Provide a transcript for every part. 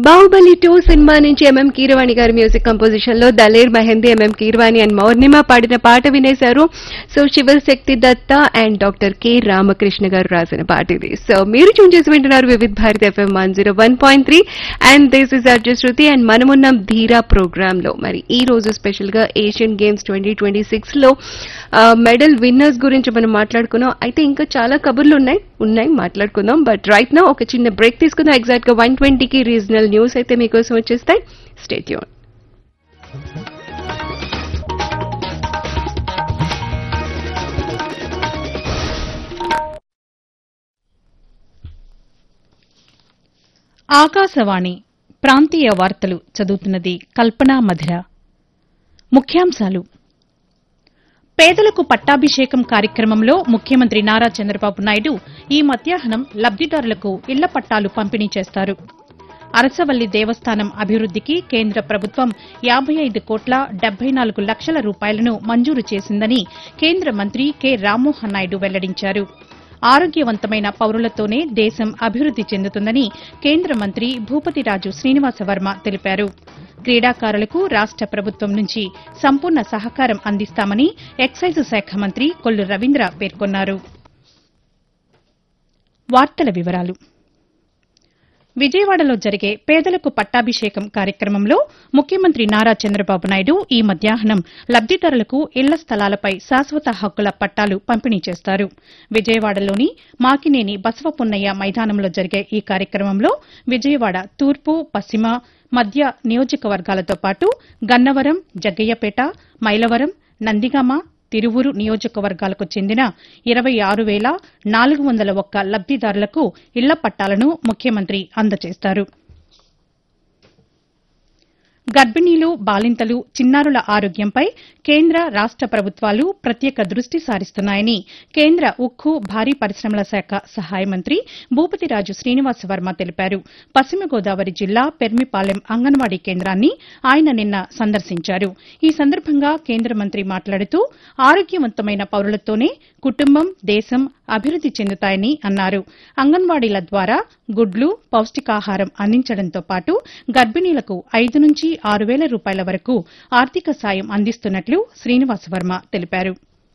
Baahubali two సినిమా నుంచి MM Keeravani గారి మ్యూజిక్ కంపోజిషన్ లో దలేర్ మెహందీ ఎంఎం కీరవాణి అండ్ మౌర్ణిమ పాడిన పాట వినేశారు so Shivashakti Datta and doctor K Ramakrishna గారు రాసిన పాట ఇది సో మీరు చూన్ చేసి వింటున్నారు Vividh Bharati FM one zero one point three and this is Arju Shruti and మనమున్నాం ధీరా ప్రోగ్రామ్ లో మరి ఈ రోజు స్పెషల్ గా Asian games twenty twenty six లో మెడల్ విన్నర్స్ గురించి మనం మాట్లాడుకున్నాం అయితే ఇంకా చాలా కబుర్లు ఉన్నాయి ఉన్నాయి మాట్లాడుకుందాం బట్ రైట్ నా ఒక చిన్న బ్రేక్ తీసుకుందాం ఎగ్జాక్ట్ గా వన్ ట్వంటీకి రీజనల్ న్యూస్ అయితే మీకోసం వచ్చేస్తాయి స్టేట్ యూన్ ఆకాశవాణి ప్రాంతీయ వార్తలు చదువుతున్నది కల్పనా మధిర ముఖ్యాంశాలు పేదలకు పట్టాభిషేకం కార్యక్రమంలో ముఖ్యమంత్రి నారా చంద్రబాబు నాయుడు ఈ మధ్యాహ్నం లబ్దిదారులకు ఇళ్ల పట్టాలు పంపిణీ చేస్తారు అరసవల్లి దేవస్థానం అభివృద్దికి కేంద్ర ప్రభుత్వం యాబై ఐదు కోట్ల డెబ్బై నాలుగు లక్షల రూపాయలను మంజూరు చేసిందని కేంద్ర మంత్రి కె రామ్మోహన్ నాయుడు వెల్లడించారు ఆరోగ్యవంతమైన పౌరులతోనే దేశం అభివృద్ది చెందుతుందని కేంద్ర మంత్రి భూపతిరాజు శ్రీనివాసవర్మ తెలిపారు క్రీడాకారులకు రాష్ట ప్రభుత్వం నుంచి సంపూర్ణ సహకారం అందిస్తామని ఎక్సైజ్ శాఖ మంత్రి కొల్లు రవీంద్ర పేర్కొన్నారు వార్తల వివరాలు విజయవాడలో జరిగే పేదలకు పట్టాభిషేకం కార్యక్రమంలో ముఖ్యమంత్రి నారా చంద్రబాబు నాయుడు ఈ మధ్యాహ్నం లబ్దిదారులకు ఇళ్ల స్థలాలపై శాశ్వత హక్కుల పట్టాలు పంపిణీ చేస్తారు విజయవాడలోని మాకినేని బసవపున్నయ్య మైదానంలో జరిగే ఈ కార్యక్రమంలో విజయవాడ తూర్పు పశ్చిమ మధ్య నియోజకవర్గాలతో పాటు గన్నవరం జగ్గయ్యపేట మైలవరం నందిగామ తిరువురు నియోజకవర్గాలకు చెందిన ఇరవై ఆరు వేల నాలుగు వందల ఒక్క లబ్దిదారులకు ఇళ్ల పట్టాలను ముఖ్యమంత్రి అందజేస్తారు గర్భిణీలు బాలింతలు చిన్నారుల ఆరోగ్యంపై కేంద్ర రాష్ట ప్రభుత్వాలు ప్రత్యేక దృష్టి సారిస్తున్నాయని కేంద్ర ఉక్కు భారీ పరిశ్రమల శాఖ సహాయ మంత్రి భూపతిరాజు శ్రీనివాస వర్మ తెలిపారు పశ్చిమ గోదావరి జిల్లా పెర్మిపాలెం అంగన్వాడీ కేంద్రాన్ని ఆయన నిన్న సందర్శించారు ఈ సందర్భంగా కేంద్ర మంత్రి మాట్లాడుతూ ఆరోగ్యవంతమైన పౌరులతోనే కుటుంబం దేశం అభివృద్ది చెందుతాయని అన్నారు అంగన్వాడీల ద్వారా గుడ్లు పౌష్టికాహారం అందించడంతో పాటు గర్భిణీలకు ఐదు నుంచి ఆరు వేల రూపాయల వరకు ఆర్థిక సాయం అందిస్తున్నట్లు శ్రీనివాసవర్మ తెలిపారు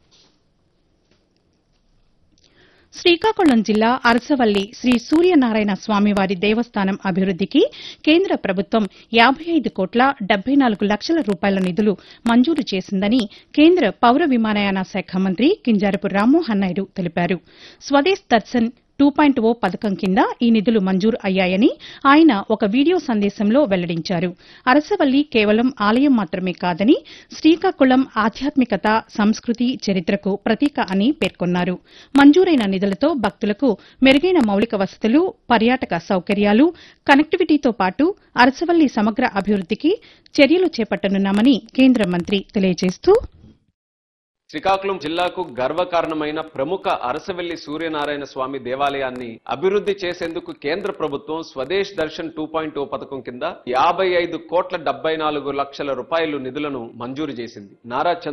శ్రీకాకుళం జిల్లా అరసవల్లి శ్రీ సూర్యనారాయణ స్వామివారి దేవస్థానం అభివృద్దికి కేంద్ర ప్రభుత్వం యాబై ఐదు కోట్ల డెబ్బై నాలుగు లక్షల రూపాయల నిధులు మంజూరు చేసిందని కేంద్ర పౌర విమానయాన శాఖ మంత్రి కింజారపు రామ్మోహన్ నాయుడు తెలిపారు Swadesh Darshan two point O పథకం కింద ఈ నిధులు మంజూరు అయ్యాయని ఆయన ఒక వీడియో సందేశంలో వెల్లడించారు అరసవల్లి కేవలం ఆలయం మాత్రమే కాదని శ్రీకాకుళం ఆధ్యాత్మికత సంస్కృతి చరిత్రకు ప్రతీక అని పేర్కొన్నారు మంజూరైన నిధులతో భక్తులకు మెరుగైన మౌలిక వసతులు పర్యాటక సౌకర్యాలు కనెక్టివిటీతో పాటు అరసవల్లి సమగ్ర అభివృద్దికి చర్యలు చేపట్టనున్నామని కేంద్ర మంత్రి తెలియజేస్తూ శ్రీకాకుళం జిల్లాకు గర్వకారణమైన ప్రముఖ అరసవెల్లి సూర్యనారాయణ స్వామి దేవాలయాన్ని అభివృద్ధి చేసేందుకు కేంద్ర ప్రభుత్వం Swadesh Darshan two point O పథకం కింద యాభై ఐదు కోట్ల డెబ్బై నాలుగు లక్షల రూపాయలు నిధులను మంజూరు చేసింది నారా చంద్ర